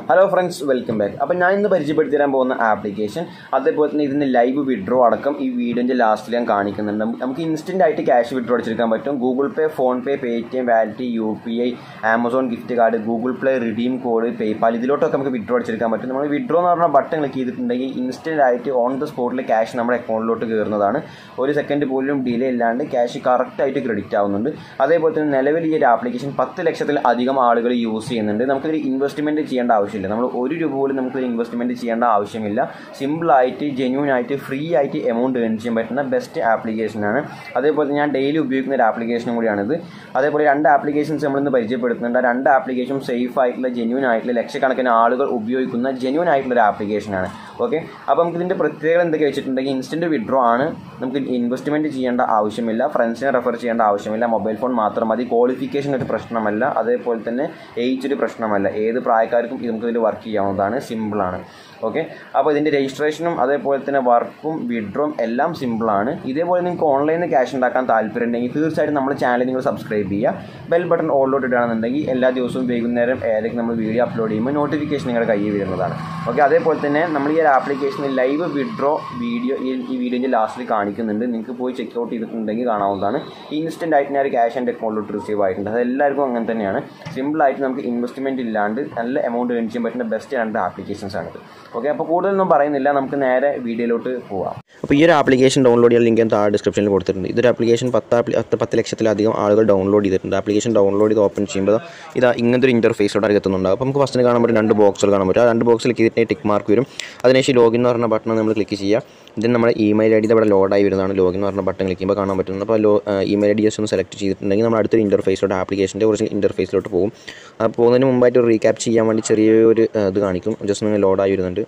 hello friends welcome back അപ്പോൾ ഞാൻ ഇന്ന് പരിചയപ്പെടുത്തി തരാൻ പോകുന്ന ആപ്ലിക്കേഷൻ അതേപോലെ തന്നെ ഇതിൻ്റെ ലൈവ് വിഡ്രോ അടക്കം ഈ വീഡിയോൻ്റെ ലാസ്റ്റിൽ ഞാൻ കാണിക്കുന്നുണ്ട് നമുക്ക് നമുക്ക് ഇൻസ്റ്റൻ്റ് ആയിട്ട് ക്യാഷ് വിഡ്രോ അടിച്ചെടുക്കാൻ പറ്റും Google Pay PhonePe Paytm wallet U P I Amazon gift card Google Play redeem code PayPal ഇതിലോട്ടൊക്കെ നമുക്ക് വിഡ്രോ അടിച്ചെടുക്കാൻ പറ്റും നമ്മൾ വിഡ്രോ എന്ന് പറഞ്ഞ ബട്ടൺ ക്ലിക്ക് ചെയ്തിട്ടുണ്ടെങ്കിൽ ഇൻസ്റ്റൻ്റ് ആയിട്ട് ഓൺ ദ സ്പോട്ടിൽ ക്യാഷ് നമ്മുടെ അക്കൗണ്ടിലോട്ട് കയറുന്നതാണ് ഒരു സെക്കൻഡ് പോലും ഡിലേ ഇല്ലാണ്ട് ക്യാഷ് കറക്റ്റ് ആയിട്ട് ക്രെഡിറ്റ് ആവുന്നുണ്ട് അതേപോലെ തന്നെ നിലവിൽ ഈ ഒരു ആപ്ലിക്കേഷൻ പത്ത് ലക്ഷത്തിൽ അധികം ആളുകൾ യൂസ് ചെയ്യുന്നുണ്ട് നമുക്കൊരു ഇൻവെസ്റ്റ്മെൻറ്റ് ചെയ്യേണ്ട ആവശ്യമില്ല നമ്മൾ ഒരു രൂപ പോലും നമുക്ക് ഇൻവെസ്റ്റ്മെൻറ്റ് ചെയ്യേണ്ട ആവശ്യമില്ല സിമ്പിളായിട്ട് ജെന്യൂൻ ആയിട്ട് ഫ്രീ ആയിട്ട് എമൗണ്ട് ഏൺ ചെയ്യാൻ പറ്റുന്ന ബെസ്റ്റ് ആപ്ലിക്കേഷനാണ് അതേപോലെ ഞാൻ ഡെയിലി ഉപയോഗിക്കുന്ന ഒരു ആപ്ലിക്കേഷനും കൂടിയാണിത് അതേപോലെ രണ്ട് ആപ്ലിക്കേഷൻസ് നമ്മളിന്ന് പരിചയപ്പെടുത്തുന്നുണ്ട് ആ രണ്ട് ആപ്ലിക്കേഷൻ സേഫ് ആയിട്ടുള്ള ജെന്യൂൻ ആയിട്ടുള്ള ലക്ഷക്കണക്കിന് ആളുകൾ ഉപയോഗിക്കുന്ന ജെന്യൂൻ ആയിട്ടുള്ള ഒരു ആപ്ലിക്കേഷനാണ് ഓക്കെ അപ്പോൾ നമുക്ക് ഇതിൻ്റെ പ്രത്യേകത എന്തൊക്കെ വെച്ചിട്ടുണ്ടെങ്കിൽ ഇൻസ്റ്റൻറ്റ് വിഡ്രോ ആണ് നമുക്ക് ഇൻവെസ്റ്റ്മെൻറ്റ് ചെയ്യേണ്ട ആവശ്യമില്ല ഫ്രണ്ട്സിനെ റെഫർ ചെയ്യേണ്ട ആവശ്യമില്ല മൊബൈൽ ഫോൺ മാത്രം മതി ക്വാളിഫിക്കേഷൻ ഒരു പ്രശ്നമല്ല അതേപോലെ തന്നെ ഏജ് ഒരു പ്രശ്നമല്ല ഏത് പ്രായക്കാർക്കും ഇത് നമുക്ക് ഇതിൽ വർക്ക് ചെയ്യാവുന്നതാണ് സിമ്പിളാണ് ഓക്കെ അപ്പോൾ ഇതിൻ്റെ രജിസ്ട്രേഷനും അതേപോലെ തന്നെ വർക്കും വിഡ്രോം എല്ലാം സിമ്പിളാണ് ഇതേപോലെ നിങ്ങൾക്ക് ഓൺലൈനിൽ ക്യാഷ് ഉണ്ടാക്കാൻ താല്പര്യം ഉണ്ടെങ്കിൽ തീർച്ചയായിട്ടും നമ്മുടെ ചാനൽ നിങ്ങൾ സബ്സ്ക്രൈബ് ചെയ്യുക ബെൽ ബട്ടൺ ഓൾലോട്ട് ഇടുകയാണെന്നുണ്ടെങ്കിൽ എല്ലാ ദിവസവും വൈകുന്നേരം ഏതൊക്കെ നമ്മൾ വീഡിയോ അപ്ലോഡ് ചെയ്യുമ്പോൾ നോട്ടിഫിക്കേഷൻ നിങ്ങളുടെ കയ്യിൽ വരുന്നതാണ് ഓക്കെ അതേപോലെ തന്നെ നമ്മൾ ഈ ഒരു ആപ്ലിക്കേഷനിൽ ലൈവ് വിഡ്രോ വീഡിയോ ഈ ഈ വീഡിയോൻ്റെ ലാസ്റ്റിൽ കാണിക്കുന്നുണ്ട് നിങ്ങൾക്ക് പോയി ചെക്ക് ഔട്ട് ചെയ്തിട്ടുണ്ടെങ്കിൽ കാണാവുന്നതാണ് ഇൻസ്റ്റൻ്റ് ആയിട്ട് ഞാൻ ഒരു ക്യാഷ് എൻ്റെ അക്കൗണ്ടിലോട്ട് റിസീവ് ആയിട്ടുണ്ട് അത് എല്ലാവർക്കും അങ്ങനെ തന്നെയാണ് സിമ്പിളായിട്ട് നമുക്ക് ഇൻവെസ്റ്റ്മെൻറ്റ് ഇല്ലാണ്ട് നല്ല എമൗണ്ട് ഏൺ ചെയ്യാൻ പറ്റുന്ന ബെസ്റ്റ് രണ്ട് ആപ്ലിക്കേഷൻസ് ആണിത് ഓക്കെ അപ്പോൾ കൂടുതലൊന്നും പറയുന്നില്ല നമുക്ക് നേരെ വീഡിയോയിലോട്ട് പോവാം അപ്പോൾ ഈ ഒരു ആപ്ലിക്കേഷൻ ഡൗൺലോഡ് ചെയ്യാൻ ലിങ്ക് ഞാൻ താഴെ ഡിസ്ക്രിപ്ഷനിൽ കൊടുത്തിട്ടുണ്ട് ഇതൊരു ആപ്ലിക്കേഷൻ പത്ത് ആപ്ലി- പത്ത് പത്ത് ലക്ഷത്തിലധികം ആളുകൾ ഡൗൺലോഡ് ചെയ്തിട്ടുണ്ട് ആപ്ലിക്കേഷൻ ഡൗൺലോഡ് ചെയ്ത് ഓപ്പൺ ചെയ്യുമ്പോൾ ഇതാ ഇങ്ങനത്തെ ഒരു ഇൻ്റർഫേസോടെ എത്തുന്നുണ്ട് അപ്പോൾ നമുക്ക് ഫസ്റ്റിന് കാണാൻ പറ്റും രണ്ട് ബോക്സുകൾ കാണാൻ പറ്റും ആ രണ്ട് ബോക്സിൽ ക്ലിക്ക് ചെയ്തിട്ട് ടിക്ക് മാർക്ക് വരും അതിനുശേഷം ലോഗിൻ എന്ന് പറഞ്ഞ ബട്ടൺ നമ്മൾ ക്ലിക്ക് ചെയ്യുക ഇതിന് നമ്മുടെ ഇമെയിൽ ഐ ഡി ഇവിടെ ലോഡായി വരുന്നതാണ് ലോഗിൻ എന്ന് പറഞ്ഞ ബട്ടൺ ക്ലിക്ക് ചെയ്യുമ്പോൾ കാണാൻ പറ്റുന്നത് അപ്പോൾ ലോ ഇമെയിൽ ഐ ഡി ജസ്റ്റ് ഒന്ന് സെലക്ട് ചെയ്തിട്ടുണ്ടെങ്കിൽ നമ്മൾ അടുത്തൊരു ഇൻ്റർഫേസിലോട്ട് ആപ്ലിക്കേഷൻ്റെ കുറച്ച് ഇൻ്റർഫേസിലോട്ട് പോകും അപ്പോൾ പോകുന്നതിന് മുമ്പായിട്ട് ഒരു റീക്യാപ്പ് ചെയ്യാൻ വേണ്ടി ചെറിയൊരു ഏഹ്, ഇത് കാണിക്കും ജസ്റ്റ് ഒന്ന് ലോഡായി വരുന്നുണ്ട്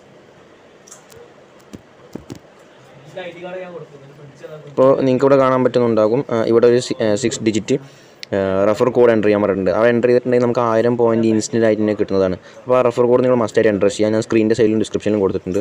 ഇപ്പോൾ നിങ്ങൾക്ക് ഇവിടെ കാണാൻ പറ്റുന്നുണ്ടാകും ആ, ഇവിടെ ഒരു six digit refer code enter ചെയ്യാൻ പറഞ്ഞിട്ടുണ്ട് ആ എൻ്റർ ചെയ്തിട്ടുണ്ടെങ്കിൽ നമുക്ക് ആയിരം പോയിൻറ്റ് ഇൻസ്റ്റൻ്റ് ആയിട്ട് തന്നെ കിട്ടുന്നതാണ് അപ്പോൾ ആ റഫർ കോഡ് നിങ്ങൾ മസ്റ്റായിട്ട് എൻ്റർ ചെയ്യാൻ ഞാൻ സ്ക്രീനിൻ്റെ സൈഡിലും ഡിസ്ക്രിപ്ഷനിലും കൊടുത്തിട്ടുണ്ട്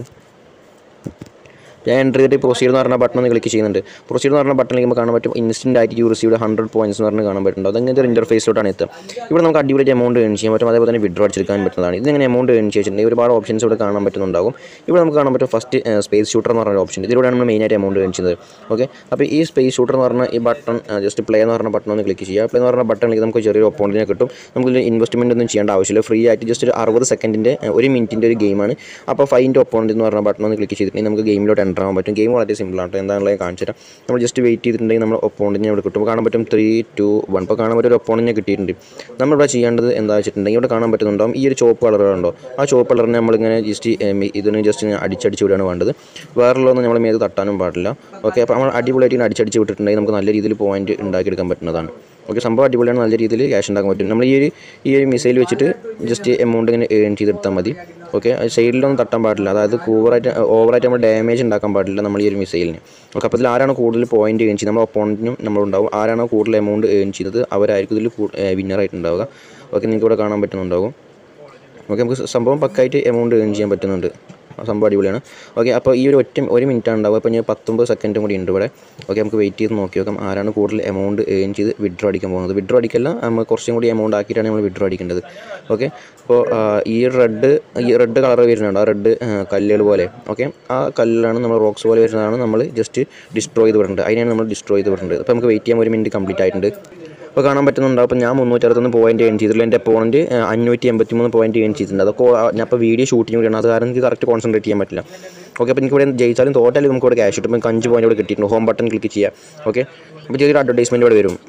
ഞാൻ എൻ്റർ ചെയ്തിട്ട് പ്രൊസീഡ് എന്ന് പറഞ്ഞ ബട്ടൺ ഒന്ന് ക്ലിക്ക് ചെയ്യുന്നുണ്ട് പ്രൊസീഡ് എന്ന് പറഞ്ഞ ബട്ടൺ ക്ലിക്കുമ്പോൾ കാണാൻ പറ്റും ഇൻസ്റ്റൻ്റ് ആയിട്ട് യു റിസീവ്ഡ് ഹൺഡ്രഡ് പോയിൻറ്റ്സ് എന്ന് പറഞ്ഞ് കാണാൻ പറ്റുന്നുണ്ട് അതങ്ങനത്തെ ഒരു ഇൻ്റർഫേസിലോട്ടാണ് എത്തുക ഇവിടെ നമുക്ക് അടിപൊളി എമൗണ്ട് ഏൺ ചെയ്യാൻ പറ്റും അതേപോലെ തന്നെ വിഡ്രോ അടിച്ചെടുക്കാൻ പറ്റുന്നതാണ് ഇതിങ്ങനെ എമൗണ്ട് ഏൺ ചെയ്തിട്ടുണ്ടെങ്കിൽ ഒരുപാട് ഓപ്ഷൻസ് ഇവിടെ കാണാൻ പറ്റുന്നുണ്ടാകും ഇവിടെ നമുക്ക് കാണാൻ പറ്റും ഫസ്റ്റ് സ്പേസ് ഷൂട്ടർ എന്ന് പറഞ്ഞ ഓപ്ഷൻ ഇതിലൂടെയാണ് നമ്മൾ മെയിനായിട്ട് എമൗണ്ട് ഏൺ ചെയ്യുന്നത് ഓക്കെ അപ്പോൾ ഈ സ്പേസ് ഷൂട്ടർ എന്ന് പറഞ്ഞ ഈ ബട്ടൺ ജസ്റ്റ് പ്ലേ എന്ന് പറഞ്ഞ ബട്ടൺ ഒന്ന് ക്ലിക്ക് ചെയ്യുക പ്ലേ എന്ന് പറഞ്ഞ ബട്ടൺ ക്ലിക്ക് നമുക്ക് ചെറിയൊരു ഒപ്പോണ്ടിനെ കിട്ടും നമുക്ക് ഇൻവെസ്റ്റ്മെൻറ്റ് ഒന്നും ചെയ്യേണ്ട ആവശ്യമില്ല ഫ്രീ ആയിട്ട് ജസ്റ്റ് ഒരു അറുപത് സെക്കൻഡിൻ്റെ ഒരു മിനിറ്റിൻ്റെ ഒരു ഗെയിമാണ് അപ്പോൾ ഫൈൻ്റെ ഒപ്പോണ്ട് എന്ന് പറഞ്ഞ ബട്ടൺ ഒന്ന് ക്ലിക്ക് ചെയ്തിട്ടുണ്ടെങ്കിൽ നമുക്ക് ഗെയിമിലോട്ട് എൻ്റർ ആവാൻ പറ്റും ഗെയിം വളരെ സിമ്പിളാണ് കേട്ടോ എന്താണെന്നുള്ളത് ഞാൻ കാണിച്ചു തരാം നമ്മൾ ജസ്റ്റ് വെയിറ്റ് ചെയ്തിട്ടുണ്ടെങ്കിൽ നമ്മൾ ഒപ്പോണ്ടിനെ ഇവിടെ കിട്ടും കാണാൻ പറ്റും ത്രീ ടു വൺ ഇപ്പോൾ കാണാൻ പറ്റും ഒരു ഒപ്പോണ്ടിനെ കിട്ടിയിട്ടുണ്ട് നമ്മളിവിടെ ചെയ്യേണ്ടത് എന്താ വെച്ചിട്ടുണ്ടെങ്കിൽ ഇവിടെ കാണാൻ പറ്റുന്നുണ്ടാവും ഈ ഒരു ചോപ്പ് കളർ ഉണ്ടോ ആ ചോപ്പ് കളറിനെ നമ്മളിങ്ങനെ ജസ്റ്റ് ഇതിന് ജസ്റ്റ് അടിച്ചടിച്ച് വിടുകയാണ് വേണ്ടത് വേറെയുള്ളതൊന്നും നമ്മൾ മേത് തട്ടാനും പാടില്ല ഓക്കെ അപ്പോൾ നമ്മൾ അടിപൊളിയായിട്ട് ഇങ്ങനെ അടിച്ചടിച്ച് വിട്ടിട്ടുണ്ടെങ്കിൽ നമുക്ക് നല്ല രീതിയിൽ പോയിന്റ് ഉണ്ടാക്കിയെടുക്കാൻ പറ്റുന്നതാണ് ഓക്കെ സംഭവം അടിപൊളിയാണ് നല്ല രീതിയിൽ ക്യാഷ് ഉണ്ടാക്കാൻ പറ്റും നമ്മൾ ഈ ഒരു ഈ ഒരു മിസൈൽ വെച്ചിട്ട് ജസ്റ്റ് എമൗണ്ട് ഇങ്ങനെ ഏൺ ചെയ്തെടുത്താൽ മതി ഓക്കെ സൈഡിലൊന്നും തട്ടാൻ പാടില്ല അതായത് കൂവറായിട്ട് ഓവറായിട്ട് നമ്മൾ ഡാമേജ് ഉണ്ടാക്കാൻ പാടില്ല നമ്മൾ ഈ ഒരു മിസൈലിന് ഓക്കെ അപ്പോൾ ഇതിൽ ആരാണ് കൂടുതൽ പോയിന്റ് ഏൺ ചെയ്യുന്നത് നമ്മുടെ ഒപ്പോണൻറ്റിനും നമ്മളുണ്ടാവും ആരാണോ കൂടുതൽ എമൗണ്ട് ഏൺ ചെയ്യുന്നത് അവരായിരിക്കും ഇതിൽ വിന്നറായിട്ട് ഉണ്ടാവുക ഓക്കെ നിങ്ങൾക്ക് ഇവിടെ കാണാൻ പറ്റുന്നുണ്ടാവും ഓക്കെ നമുക്ക് സംഭവം പക്കായിട്ട് എമൗണ്ട് ഏൺ ചെയ്യാൻ പറ്റുന്നുണ്ട് ആ സംഭവം അടിപൊളിയാണ് ഓക്കെ അപ്പോൾ ഈ ഒരു ഒറ്റ ഒരു മിനിറ്റ് ഉണ്ടാവുക അപ്പോൾ ഞാൻ പത്തൊമ്പത് സെക്കൻഡും കൂടി ഉണ്ട് ഇവിടെ ഓക്കെ നമുക്ക് വെയിറ്റ് ചെയ്ത് നോക്കി നോക്കാം ആരാണ് കൂടുതൽ എമൗണ്ട് ഏൺ ചെയ്ത് വിഡ്രോ അടിക്കാൻ പോകുന്നത് വിഡ്രോ അടിക്കല്ല നമ്മൾ കുറച്ചും കൂടി എമൗണ്ട് ആക്കിയിട്ടാണ് നമ്മൾ വിഡ്രോ അടിക്കേണ്ടത് ഓക്കെ അപ്പോൾ ആ, ഈ റെഡ് ഈ റെഡ് കളർ വരുന്നുണ്ട് ആ റെഡ് കല്ലുകൾ പോലെ ഓക്കെ ആ കല്ലാണ് നമ്മൾ റോക്സ് പോലെ വരുന്നതാണ് നമ്മൾ ജസ്റ്റ് ഡിസ്ട്രോയ് ചെയ്ത് വിടുന്നത് അതിനാണ് നമ്മൾ ഡിസ്ട്രോയ് ചെയ്ത് വിടുന്നത് അപ്പോൾ നമുക്ക് വെയിറ്റ് ചെയ്യാൻ ഒരു മിനിറ്റ് കംപ്ലീറ്റ് ആയിട്ടുണ്ട് അപ്പോൾ കാണാൻ പറ്റുന്നുണ്ട് അപ്പോൾ ഞാൻ മുന്നൂറ്ററുപത്തൊന്ന് പോയിന്റ് ഏൺ ചെയ്തിട്ടുള്ള എൻ്റെ പോയിന്റ് അഞ്ഞൂറ്റി എൺപത്തി മൂന്ന് പോയിന്റ് ഏൺ ചെയ്തിട്ടുണ്ട് അതൊക്കെ ആ, ഞാൻ ഇപ്പോൾ വീഡിയോ ഷൂട്ടിംഗ് കൂടിയാണ് അത് കാരണം എനിക്ക് കറക്റ്റ് കോൺസെൻട്രേറ്റ് ചെയ്യാൻ പറ്റില്ല ഓക്കെ അപ്പോൾ എനിക്ക് ഇവിടെ ജയിച്ചാലും തോറ്റാലും നമുക്ക് ഇവിടെ ക്യാഷ് കിട്ടും നമുക്ക് അഞ്ച് പോയിന്റ് ഇവിടെ കിട്ടിയിട്ടുണ്ട് ഹോം ബട്ടൺ ക്ലിക്ക് ചെയ്യുക ഓക്കെ അപ്പോൾ ചെറിയൊരു അഡ്വർടൈസ്മെൻറ്റ് ഇവിടെ വരും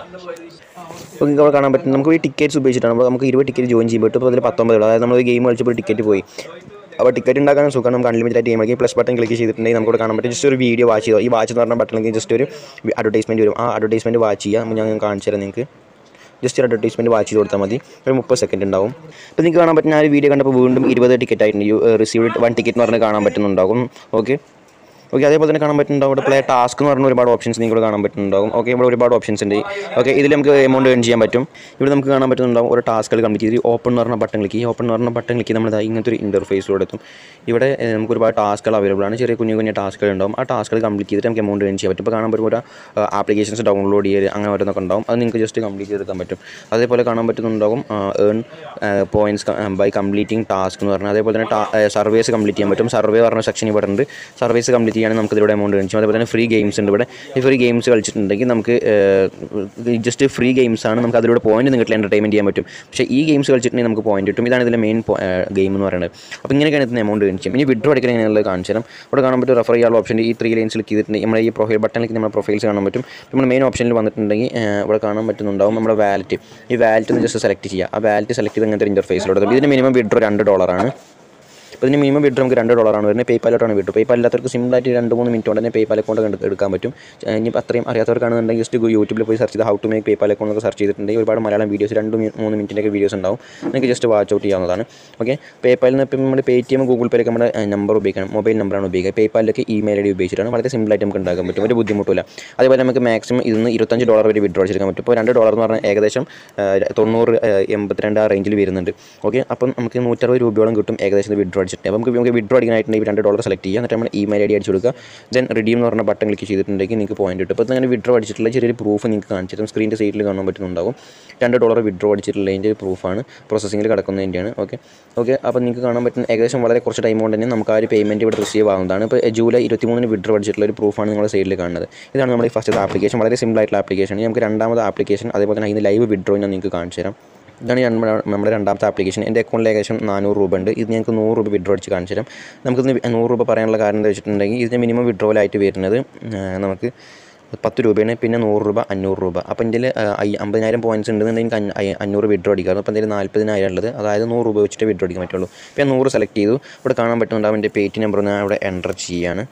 അപ്പോൾ നിങ്ങൾക്ക് അവിടെ കാണാൻ പറ്റും നമുക്ക് ഈ ടിക്കറ്റ്സ് ഉപയോഗിച്ചിട്ടാണ് അപ്പോൾ നമുക്ക് ഇരുപത് ടിക്കറ്റ് ജോയിൻ ചെയ്യുമ്പോൾ ഇപ്പോൾ അതിൽ പത്തൊമ്പത് ഉള്ളൂ അതായത് നമ്മൾ ഗെയിം കളിച്ചപ്പോൾ ടിക്കറ്റ് പോയി അപ്പോൾ ടിക്കറ്റ് ഉണ്ടാക്കാൻ സുഖം നമുക്ക് അൺലിമിറ്റഡ് ആയിട്ട് ഗെയിം കളിക്കും പ്ലസ് ബട്ടൺ ക്ലിക്ക് ചെയ്തിട്ടുണ്ടെങ്കിൽ നമുക്ക് ഇവിടെ കാണാൻ പറ്റും ജസ്റ്റ് ഒരു വീഡിയോ വാച്ച് ചെയ്തോ ഈ വാച്ച് എന്ന് പറഞ്ഞ ബട്ടണിലേക്ക് ജസ്റ്റ് ഒരു അഡ്വർടൈസ്മെൻറ്റ് വരും ആ അഡ്വർടൈസ്മെൻറ്റ് വാച്ച് ചെയ്യുക ഞാൻ കാണിച്ചു തരാം നിങ്ങൾക്ക് ജസ്റ്റ് ഒരു അഡ്വർടൈസ്മെൻറ്റ് വാച്ച് ചെയ്ത് കൊടുത്താൽ മതി ഒരു മുപ്പത് സെക്കൻഡ് ഉണ്ടാവും അപ്പോൾ നിങ്ങൾക്ക് കാണാൻ പറ്റുന്ന ആ ഒരു വീഡിയോ കണ്ടപ്പോൾ വീണ്ടും ഇരുപത് ടിക്കറ്റ് ആയിട്ടുണ്ട് യു റിസീവ്ഡ് വൺ ടിക്കറ്റ് എന്ന് പറഞ്ഞ് കാണാൻ പറ്റുന്നുണ്ടാകും ഓക്കെ ഓക്കെ അതേപോലെ തന്നെ കാണാൻ പറ്റുന്നുണ്ടാവും ഇവിടെ പ്ലേ ടാസ്ക് എന്ന് പറഞ്ഞ ഒരുപാട് ഓപ്ഷൻസ് നിങ്ങൾക്ക് കാണാൻ പറ്റുന്നുണ്ടാവും ഓക്കെ ഇവിടെ ഒരുപാട് ഓപ്ഷൻസ് ഉണ്ട് ഓക്കെ ഇതിൽ നമുക്ക് എമൗണ്ട് ഏൺ ചെയ്യാൻ പറ്റും ഇവിടെ നമുക്ക് കാണാൻ പറ്റുന്നുണ്ടാവും ഒരു ടാസ്കുകൾ കംപ്ലീറ്റ് ചെയ്ത് ഓപ്പൺ എന്ന് പറഞ്ഞ ബട്ടൺ ക്ലിക്ക് ഈ ഓപ്പൺ എന്ന് പറഞ്ഞ ബട്ടൺ ക്ലിക്ക് നമ്മൾ ഇങ്ങനത്തെ ഒരു ഇൻ്റർഫേസിലൂടെ എത്തും ഇവിടെ ഏഹ്, നമുക്ക് ഒരുപാട് ടാസ്കുകൾ അവൈലബിൾ ആണ് ചെറിയ കുഞ്ഞു കുഞ്ഞു ടാസ്കുകൾ ഉണ്ടാവും ആ ടാസ്കുകൾ കംപ്ലീറ്റ് ചെയ്തിട്ട് നമുക്ക് എമൗണ്ട് ഏൺ ചെയ്യാൻ പറ്റും ഇപ്പോൾ കാണാൻ പറ്റും ഒരു ആപ്ലിക്കേഷൻസ് ഡൗൺലോഡ് ചെയ്ത് അങ്ങനെ ഓരോന്നൊക്കെ ഉണ്ടാവും അത് നിങ്ങൾക്ക് ജസ്റ്റ് കംപ്ലീറ്റ് ചെയ്തെടുക്കാൻ പറ്റും അതേപോലെ കാണാൻ പറ്റുന്നുണ്ടാവും earn points by completing task എന്ന് പറഞ്ഞാൽ അതേപോലെ തന്നെ സർവേസ് കംപ്ലീറ്റ് ചെയ്യാൻ പറ്റും സർവേ പറഞ്ഞ സെക്ഷൻ ഇവിടെ ഉണ്ട് സർവീസ് കംപ്ലീറ്റ് ചെയ്യുകയാണെങ്കിൽ നമുക്ക് ഇതിലൂടെ എമൗണ്ട് ചെയ്യും അതേപോലെ തന്നെ ഫ്രീ ഗെയിംസ് ഉണ്ട് ഇവിടെ ഈ ഫ്രീ ഗെയിംസ് കളിച്ചിട്ടുണ്ടെങ്കിൽ നമുക്ക് ജസ്റ്റ് ഫ്രീ ഗെയിംസ് ആണ് നമുക്ക് അതിലൂടെ പോയിന്റ് നിങ്ങൾക്ക് എൻ്റർടൈൻമെൻറ്റ് ചെയ്യാൻ പറ്റും പക്ഷേ ഈ ഗെയിംസ് കളിച്ചിട്ടുണ്ടെങ്കിൽ നമുക്ക് പോയിന്റ് കിട്ടും ഇതാണ് ഇതിലെ മെയിൻ ഗെയിം എന്ന് പറയുന്നത് അപ്പോൾ ഇങ്ങനെയൊക്കെയാണ് ഇതിന് എമൗണ്ട് ഏൺ ചെയ്യും ഇനി വിഡ്രോ അടിക്കാൻ എങ്ങനെയുള്ളത് കാണിച്ചു തരാം ഇവിടെ കാണാൻ പറ്റും റെഫർ ചെയ്യാനുള്ള ഓപ്ഷൻ ഈ ത്രീ ലൈൻസ് ക്ലിക്ക് ചെയ്തിട്ടുണ്ടെങ്കിൽ നമ്മുടെ ഈ പ്രൊഫൈൽ ബട്ടണിലേക്ക് നമ്മുടെ പ്രൊഫൈൽസ് കാണാൻ പറ്റും നമ്മുടെ മെയിൻ ഓപ്ഷനിൽ വന്നിട്ടുണ്ടെങ്കിൽ ഏഹ്, ഇവിടെ കാണാൻ പറ്റുന്നുണ്ടാവും നമ്മുടെ വാലറ്റ് ഈ വാലറ്റ് ഒന്ന് ജസ്റ്റ് സെലക്ട് ചെയ്യുക ആ വാലറ്റ് സെലക്ട് ചെയ്ത് ഇങ്ങനത്തെ ഇൻ്റർഫേസിലൂടെ ഇതിന് മിനിമം വിഡ്രോ രണ്ട് ഡോളറാണ് അപ്പോൾ ഇതിന് മിനിമം വിഡ്രോ നമുക്ക് രണ്ട് ഡോളറാണ് വരുന്നത് പേപ്പാലോട്ടാണ് വിട്ടു പേപ്പാൽ ഇല്ലാത്തവർക്ക് സിമ്പിളായിട്ട് രണ്ട് മൂന്ന് മിനിറ്റ് കൊണ്ട് തന്നെ പേപ്പാൽ അക്കൗണ്ട് കണ്ട് എടുക്കാൻ പറ്റും ഏഹ് ഇനി അത്രയും അറിയാത്തവർക്കാണെന്നുണ്ടെങ്കിൽ ജസ്റ്റ് യൂട്യൂബിൽ പോയി സെർച്ച് ചെയ്ത് how to make PayPal account ഒക്കെ സെർച്ച് ചെയ്തിട്ടുണ്ടെങ്കിൽ ഒരുപാട് മലയാളം വീഡിയോസ് രണ്ട് മി- മൂന്ന് മിനിറ്റിൻ്റെ വീഡിയോസ് ഉണ്ടാവും നിങ്ങൾക്ക് ജസ്റ്റ് വാച്ച് ഔട്ട് ചെയ്യാവുന്നതാണ് ഓക്കെ പേപ്പാലിൽ നിന്ന് ഇപ്പം നമ്മൾ പേ ടി എം ഗൂഗിൾ പേയിലൊക്കെ നമ്മുടെ നമ്പർ ഉപയോഗിക്കണം മൊബൈൽ നമ്പറാണ് ഉപയോഗിക്കുക പേപ്പാലിലൊക്കെ ഇമെയിൽ ഐ ഡി ഉപയോഗിച്ചിട്ടാണ് വളരെ സിമ്പിളായിട്ട് നമുക്ക് ഉണ്ടാക്കാൻ പറ്റും ഒരു ബുദ്ധിമുട്ടില്ല അതേപോലെ നമുക്ക് മാക്സിമം ഇതിന്ന് ഇരുപത്തഞ്ച് ഡോളർ വരെ വിഡ്രോ ചെയ്തെടുക്കാൻ പറ്റും ഇപ്പോൾ രണ്ട് ഡോളർ എന്ന് പറഞ്ഞാൽ ഏകദേശം ഏഹ്, തൊണ്ണൂറ് ഏഹ്, എൺപത്തിരണ്ട് ആ റേഞ്ചിൽ വരുന്നുണ്ട് ഓക്കെ അപ്പം നമുക്ക് നൂറ്ററുപത് രൂപയോളം കിട്ടും ഏകദേശം വിഡ്രോ അടിച്ചിട്ട് അപ്പോൾ നമുക്ക് നമുക്ക് വിഡ്രോ അടിക്കാനായിട്ടുണ്ടെങ്കിൽ രണ്ട് ഡോളർ സെലക്ട് ചെയ്യുക എന്നിട്ട് നമ്മൾ ഇമെയിൽ ഐ ഡി അടിച്ച് കൊടുക്കുക ദെൻ റിഡീം എന്ന് പറഞ്ഞ ബട്ടൺ ക്ലിക്ക് ചെയ്തിട്ടുണ്ടെങ്കിൽ നിങ്ങൾക്ക് പോയിന്റ് കിട്ടും അപ്പോൾ അങ്ങനെ വിഡ്രോ അടിച്ചിട്ടുള്ള ചെറിയൊരു പ്രൂഫ് നിങ്ങൾക്ക് കാണിച്ചു തരും സ്ക്രീനിൻ്റെ സൈഡിൽ കാണാൻ പറ്റുന്നുണ്ടാവും രണ്ട് ഡോളർ വിഡ്രോ അടിച്ചിട്ടുള്ളതിൻ്റെ ഒരു പ്രൂഫാണ് പ്രോസസ്സിങ്ങിൽ കിടക്കുന്നതിൻ്റെയാണ് ഓക്കെ ഓക്കെ അപ്പോൾ നിങ്ങൾക്ക് കാണാൻ പറ്റുന്ന ഏകദേശം വളരെ കുറച്ച് ടൈം കൊണ്ട് തന്നെ നമുക്ക് ആ ഒരു പേയ്മെൻറ്റ് ഇവിടെ റിസീവ് ആവുന്നതാണ് ഇപ്പോൾ ജൂലൈ ഇരുപത്തിമൂന്നിന് വിഡ്രോ അടിച്ചിട്ടുള്ള ഒരു പ്രൂഫാണ് നിങ്ങളുടെ സൈഡിൽ കാണുന്നത് ഇതാണ് നമ്മുടെ ഈ ഫസ്റ്റ് ആപ്ലിക്കേഷൻ വളരെ സിമ്പിൾ ആയിട്ടുള്ള ആപ്ലിക്കേഷൻ നമുക്ക് രണ്ടാമത്തെ ആപ്ലിക്കേഷൻ അതേപോലെ തന്നെ അതിന് ലൈവ് വിഡ്രോ ഞാൻ നിങ്ങൾക്ക് കാണിച്ചു തരാം ഇതാണ് ഞാൻ നമ്മുടെ- നമ്മുടെ രണ്ടാമത്തെ ആപ്ലിക്കേഷൻ എൻ്റെ അക്കൗണ്ടിൽ ഏകദേശം നാനൂറ് രൂപ ഉണ്ട് ഇത് ഞങ്ങൾക്ക് നൂറ് രൂപ വിഡ്രോ അടിച്ച് കാണിച്ചു തരാം നമുക്കിന്ന് നൂറ് രൂപ പറയാനുള്ള കാരണം എന്താ വെച്ചിട്ടുണ്ടെങ്കിൽ ഇതിന് മിനിമം വിഡ്രോലായിട്ട് വരുന്നത് ആ, നമുക്ക് പത്ത് രൂപയാണ് പിന്നെ നൂറ് രൂപ അഞ്ഞൂറ് രൂപ അപ്പോൾ എൻ്റെ അമ്പതിനായിരം പോയിൻറ്റ്സ് ഉണ്ടെന്നുണ്ടെങ്കിൽ എനിക്ക് അഞ്ഞ- അയ്യ- അഞ്ഞൂറ് വിഡ്രോ അടിക്കാറ് അപ്പോൾ എൻ്റെ നാൽപ്പതിനായിരം ഉള്ളത് അതായത് നൂറ് രൂപ വെച്ചിട്ട് വിഡ്രോ അടിക്കാൻ പറ്റുള്ളൂ ഇപ്പോൾ ഞാൻ നൂറ് സെലക്ട് ചെയ്തു ഇവിടെ കാണാൻ പറ്റുന്നുണ്ടാവും എൻ്റെ പേ ടി നമ്പർ ഞാൻ ഇവിടെ എൻ്റർ ചെയ്യാണ്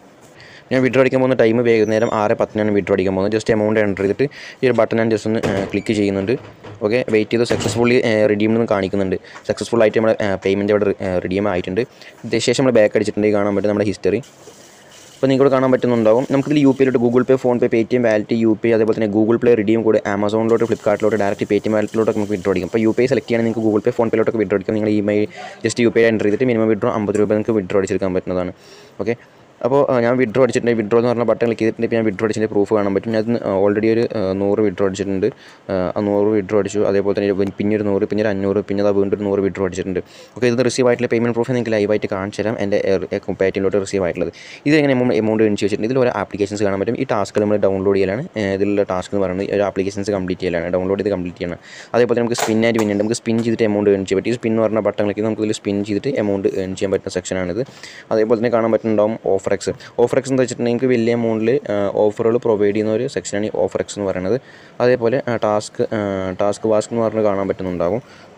ഞാൻ വിഡ്രോ അടിക്കാൻ പോകുന്ന ടൈം വൈകുന്നേരം ആറ് പത്തിനാണ് വിഡ്രോ അടിക്കാൻ പോകുന്നത് ജസ്റ്റ് എമൗണ്ട് എൻ്റർ ചെയ്തിട്ട് ഈ ഒരു ബട്ടൺ ഞാൻ ജസ്റ്റ് ഒന്ന് ക്ലിക്ക് ചെയ്യുന്നുണ്ട് ഓക്കെ വെയിറ്റ് ചെയ്ത് സക്സസ്ഫുള്ളി റിഡീം എന്ന് കാണിക്കുന്നുണ്ട് സക്സസ്ഫുൾ ആയിട്ട് നമ്മുടെ പേയ്മെൻറ്റ് അവിടെ റിഡീം ആയിട്ടുണ്ട് ഇതിന് ശേഷം നമ്മൾ ബാക്ക് അടിച്ചിട്ടുണ്ടെങ്കിൽ കാണാൻ പറ്റും നമ്മുടെ ഹിസ്റ്ററി അപ്പോൾ നിങ്ങൾക്ക് കാണാൻ പറ്റുന്നുണ്ടാവും നമുക്കിതിൽ യു പിയിലോട്ട് Google Pay PhonePe Paytm wallet U P അതേപോലെ തന്നെ ഗൂഗിൾ പ്ലേ റിഡീം കൂടെ ആമസോണിലോട്ട് ഫ്ലിപ്കാർട്ടിലോട്ട് ഡയറക്റ്റ് പേ ടി എം വാലറ്റിലോട്ട് നമുക്ക് വിഡ്രോ അടിക്കാം അപ്പോൾ യു പി ഐ സെലക്ട് ചെയ്യണമെങ്കിൽ നിങ്ങൾക്ക് ഗൂഗിൾ പേ ഫോൺ പേയിലോട്ട് വിഡ്രോ അടിക്കാം നിങ്ങൾ email just U P I enter ചെയ്തിട്ട് മിനിമം വിഡ്രോ അമ്പത് രൂപ നിങ്ങൾക്ക് വിഡ്രോ അടിച്ചെടുക്കാൻ പറ്റുന്നതാണ് ഓക്കെ അപ്പോൾ ആ, ഞാൻ വിഡ്രോ അടിച്ചിട്ടുണ്ട് വിഡ്രോ എന്ന് പറഞ്ഞ ബട്ടൺ ക്ലിക്ക് ചെയ്തിട്ടുണ്ടെങ്കിൽ ഞാൻ വിഡ്രോ അടിച്ചതിൻ്റെ പ്രൂഫ് കാണാൻ പറ്റും ഞാൻ ഓൾറെഡി ഒരു ആ, നൂറ് വിഡ്രോ അടിച്ചിട്ടുണ്ട് ആ, ആ നൂറ് വിഡ്രോ അടിച്ചു അതേപോലെ തന്നെ ഒരു- പിന്നെ ഒരു നൂറ് പിന്നെ ഒരു അഞ്ഞൂറ് പിന്നെ അത് വീണ്ടും ഒരു നൂറ് വിഡ്രോ അടിച്ചിട്ടുണ്ട് ഓക്കെ ഇത് റിസീവ് ആയിട്ടുള്ള പേയ്മെൻറ്റ് പ്രൂഫ് നിങ്ങൾക്ക് ലൈവായിട്ട് കാണിച്ചു തരാം എൻ്റെ പേറ്റിലോട്ട് റിസീവ് ആയിട്ടുള്ളത് ഇത് എങ്ങനെ എമൗണ്ട് എണിച്ച് വെച്ചിട്ടുണ്ട് ഇതിൽ ഓരോ ആപ്ലിക്കേഷൻസ് കാണാൻ പറ്റും ഈ ടാസ്ക് നമ്മൾ ഡൗൺലോഡ് ചെയ്യലാണ് ഏ, ഇതിലുള്ള ടാസ്ക് എന്ന് പറയുന്നത് ഒരു ആപ്ലിക്കേഷൻസ് കംപ്ലീറ്റ് ചെയ്യലാണ് ഡൗൺലോഡ് ചെയ്ത് കംപ്ലീറ്റ് ചെയ്യണം അതേപോലെ നമുക്ക് സ്പിൻ ആയിട്ട് പിന്നെ നമുക്ക് സ്പിൻ ചെയ്തിട്ട് എമൗണ്ട് ഏൺ ചെയ്യാൻ പറ്റും ഈ സ്പിൻ എന്ന് പറഞ്ഞ ബട്ടൺ ക്ലിക്ക് നമുക്ക് ഇതിൽ സ്പിൻ ചെയ്തിട്ട് എമൗണ്ട് ഏൺ ചെയ്യാൻ പറ്റുന്ന സെക്ഷനാണിത് അതേപോലെ തന്നെ കാണാൻ പറ്റുന്നുണ്ടാവും ഓഫർ എക്സ് ഓഫർ എക്സ് എന്ന് വെച്ചിട്ടുണ്ടെങ്കിൽ നിങ്ങൾക്ക് വലിയ എമൗണ്ടിൽ ഓഫറുകൾ പ്രൊവൈഡ് ചെയ്യുന്ന ഒരു സെക്ഷനാണ് ഈ ഓഫർ എക്സ് എന്ന് പറയുന്നത് അതേപോലെ ടാസ്ക് ടാസ്ക് വാസ്ക് എന്ന് പറഞ്ഞ് കാണാൻ പറ്റുന്നുണ്ടാവും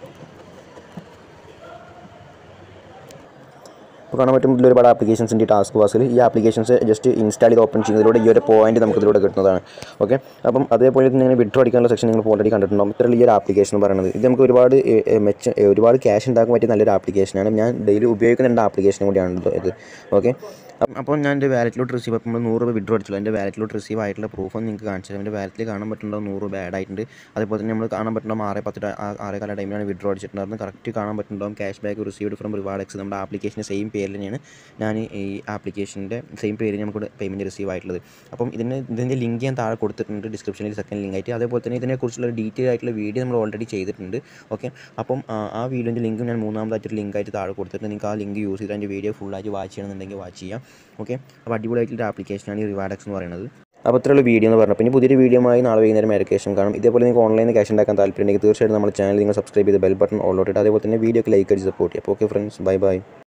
ഇപ്പോൾ കാണാൻ പറ്റും ഇതിൽ ഒരുപാട് ആപ്ലിക്കേഷൻസ് ഉണ്ട് ഈ ടാസ്ക് ബാസിൽ ഈ ആപ്ലിക്കേഷൻസ് ജസ്റ്റ് ഇൻസ്റ്റാൾ ചെയ്ത് ഓപ്പൺ ചെയ്യുന്നതിലൂടെ ഈ ഒരു പോയിന്റ് നമുക്ക് ഇതിലൂടെ കിട്ടുന്നതാണ് ഓക്കെ അപ്പം അതേപോലെ തന്നെ ഇങ്ങനെ വിഡ്രോ അടിക്കാനുള്ള സെക്ഷൻ നിങ്ങൾ ഓൾറെഡി കണ്ടിട്ടുണ്ടാവും ഇത്രയുള്ള ഈ ഒരു ആപ്ലിക്കേഷൻ എന്ന് പറയുന്നത് ഇത് നമുക്ക് ഒരുപാട് ഏ, ഏ, മെച്ച ഏ, ഒരുപാട് ക്യാഷ് ഉണ്ടാക്കാൻ പറ്റിയ നല്ലൊരു ആപ്ലിക്കേഷനാണ് ഞാൻ ഡെയിലി ഉപയോഗിക്കുന്ന രണ്ട് ആപ്ലിക്കേഷനും കൂടിയാണ് ഇത് ഇത് ഓക്കെ അപ്പോൾ ഞാൻ എൻ്റെ വാലറ്റിലോട്ട് റിസീവ് അപ്പോൾ നമ്മൾ നൂറ് രൂപ വിഡ്രോ അടിച്ചുള്ളൂ എൻ്റെ വാലറ്റിലോട്ട് റിസീവ് ആയിട്ടുള്ള പ്രൂഫ് നിങ്ങൾക്ക് കാണിച്ചു തരാം എൻ്റെ വാലറ്റിൽ കാണാൻ പറ്റുന്നുണ്ടാവും നൂറ് രൂപ ആഡ് ആയിട്ടുണ്ട് അതേപോലെ തന്നെ നമ്മൾ കാണാൻ പറ്റുന്നുണ്ടാവും ആറ് പത്ത് ട- ആ- ആറേ കാല ടൈമിലാണ് വിഡ്രോ അടിച്ചിട്ടുണ്ടായിരുന്നത് കറക്റ്റ് കാണാൻ പറ്റുന്നുണ്ടാവും cashback received from reward X നമ്മുടെ ആപ്ലിക്കേഷൻ്റെ സെയിം പേരിൽ തന്നെയാണ് ഞാൻ ഈ ആപ്ലിക്കേഷൻ്റെ സെയിം പേരിൽ നമുക്ക് പേയ്മെൻറ്റ് റിസീവ് ആയിട്ടുള്ളത് അപ്പം ഇതിന് ഇതിൻ്റെ ലിങ്ക് ഞാൻ താഴെ കൊടുത്തിട്ടുണ്ട് ഡിസ്ക്രിപ്ഷനിൽ സെക്കൻഡ് ലിങ്ക് ആയിട്ട് അതേപോലെ തന്നെ ഇതിനെക്കുറിച്ചുള്ള ഡീറ്റെയിൽ ആയിട്ടുള്ള വീഡിയോ നമ്മൾ ഓൾറെഡി ചെയ്തിട്ടുണ്ട് ഓക്കെ അപ്പം ആ, ആ വീഡിയോൻ്റെ ലിങ്ക് ഞാൻ മൂന്നാമതായിട്ടൊരു ലിങ്ക് ആയിട്ട് താഴെ കൊടുത്തിട്ടുണ്ട് നിങ്ങൾക്ക് ആ ലിങ്ക് യൂസ് ചെയ്ത് അതിൻ്റെ വീഡിയോ ഫുള്ളായിട്ട് വാച്ച് ചെയ്യണമെന്നുണ്ടെങ്കിൽ വാച്ച് ചെയ്യാം ഓക്കെ അപ്പോൾ അടിപൊളിയായിട്ടുള്ള ആപ്ലിക്കേഷനാണ് ഈ റിവാർഡ് എക്സ് എന്ന് പറയുന്നത് അപ്പോൾ ഇത്രയുള്ള വീഡിയോ എന്ന് പറഞ്ഞപ്പോൾ ഇനി പുതിയൊരു വീഡിയോ ആയി നാളെ വൈകുന്നേരം ആയിരിക്കും കാണും ഇതേപോലെ നിങ്ങൾക്ക് ഓൺലൈനിൽ ക്യാഷ് ഉണ്ടാക്കാൻ താല്പര്യമുണ്ടെങ്കിൽ തീർച്ചയായിട്ടും നമ്മുടെ ചാനൽ നിങ്ങൾ സബ്സ്ക്രൈബ് ചെയ്ത് ബെൽ ബട്ടൺ ഓൾ ഔട്ട് അതേപോലെ തന്നെ വീഡിയോക്ക് ലൈക്ക് അടിച്ച് സപ്പോർട്ട് ചെയ്യാം അപ്പോൾ ഓക്കെ ഫ്രണ്ട്സ് ബൈ ബൈ